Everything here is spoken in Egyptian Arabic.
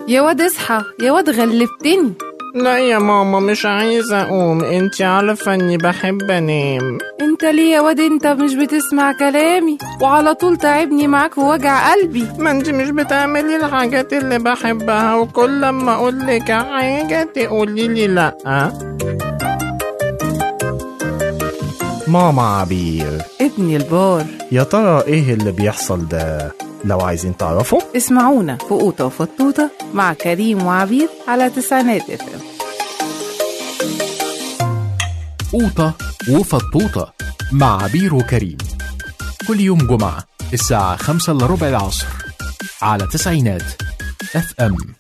يا واد اصحى يا واد غلبتني لا يا ماما مش عايزة أقوم انت عارفة إني بحب أنام انت ليه يا واد انت مش بتسمع كلامي وعلى طول تعبني معاك ووجع قلبي ما انت مش بتعملي الحاجات اللي بحبها وكل لما أقولك حاجة تقولي لي لأ ماما عبير ابني البار يا ترى ايه اللي بيحصل ده لو عايزين تعرفوا اسمعونا في قوطة وفطوطة مع كريم وعبير على تسعينات اف ام قوطة وفطوطة مع عبير وكريم كل يوم جمعة الساعة خمسة إلا ربع العصر على تسعينات اف ام